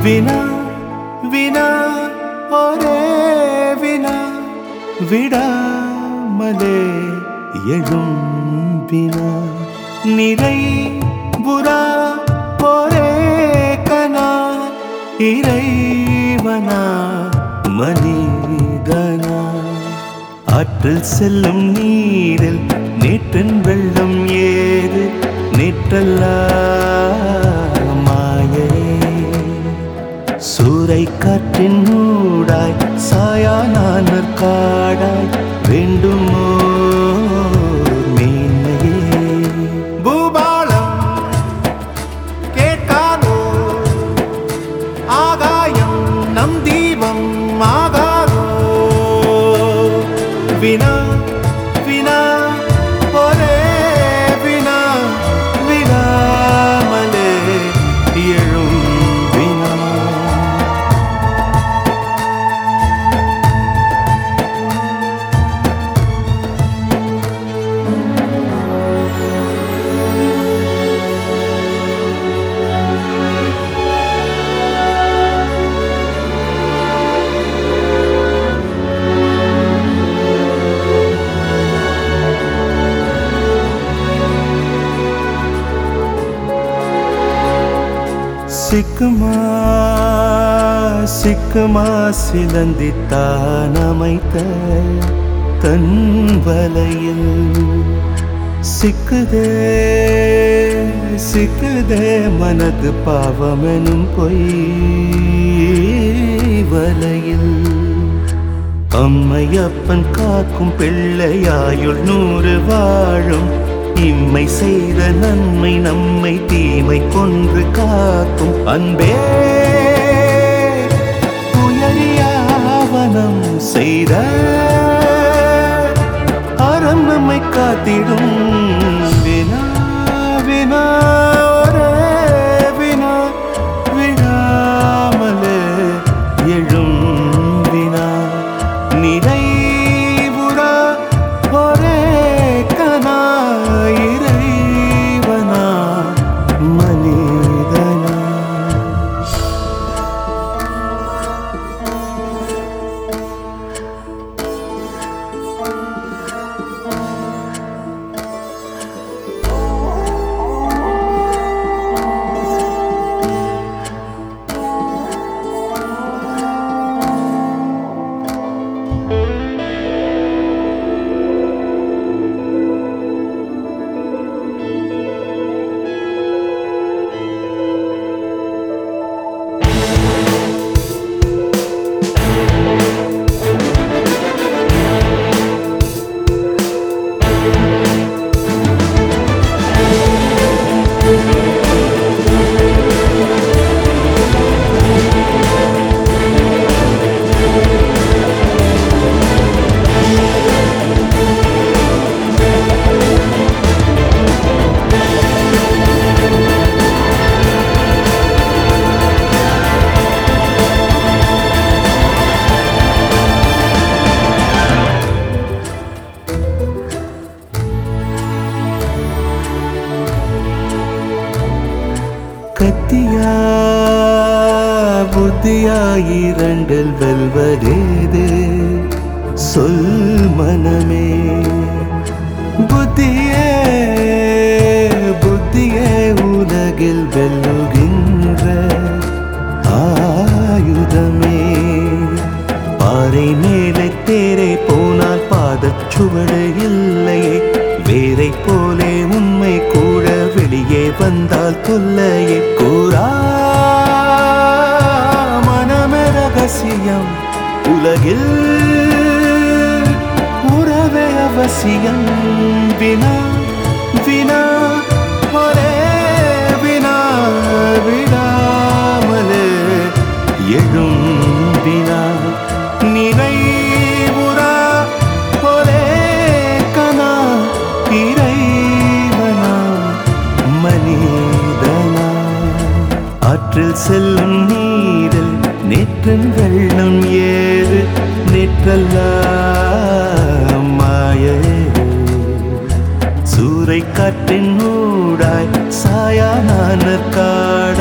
வினா வினா ஒரே வினா விடாமலே எழும் வினா நிறை புறா ஒரே கனா இறைவனா மனிதனா ஆற்றில் செல்லும் நீரில் நேற்றின் வெள்ளம் ஏது நேற்றல்லா மாயே சூறை காற்றின் மூடாய் சாயா நானர் காடாய் வேண்டுமோ மேன்மையே பூபாலம் கேட்காதோ ஆகாயம் நம் தீபம் ஆகாதோ வினா வினா ஒரே வினா விடாமலே எழும் வினா சிக்குமா சிக்குமா சிலந்தித்தான் அமைத்த தன் வலையில் சிக்குதே சிக்குதே மனது பாவமெனும் பொய் வலையில் அம்மையப்பன் காக்கும் பிள்ளையாயுள் நூறு வாழும் இம்மை செய்த நன்மை நம்மை தீமை கொன்று காக்கும் அன்பே உயரியாவனம் செய்த அறம் நம்மை காத்திடும் வினா வினா ஒரே வினா விடாமலே எழும் வினா நிறைவுறா ஒரே கனா இறைவனா மனிதனா கத்தியா புத்தியா இரண்டில் வெல்வதேது சொல் மனமே புத்தியே புத்தியே உலகில் வெல்லுகின்ற ஆயுதமே பாறை மேலே தேரை போனால் பாதச்சுவடு இல்லையே வேரை போலே உண்மை கூட வெளியே வந்தால் தொல்லையே கூறா மனமே ரகசியம் உலகில் உறவே அவசியம் வினா வினா ஒரே வினா விடாமலே எழும் வினா நினைவுறா ஒரே கனா இறைவனா மனிதனா ஆற்றில் செல்லும் நீரில் நேற்றன் வெள்ளம் ஏறு நேற்றல்ல மாயே சூறை காற்றின் ஊடாய் சாயா நான காடு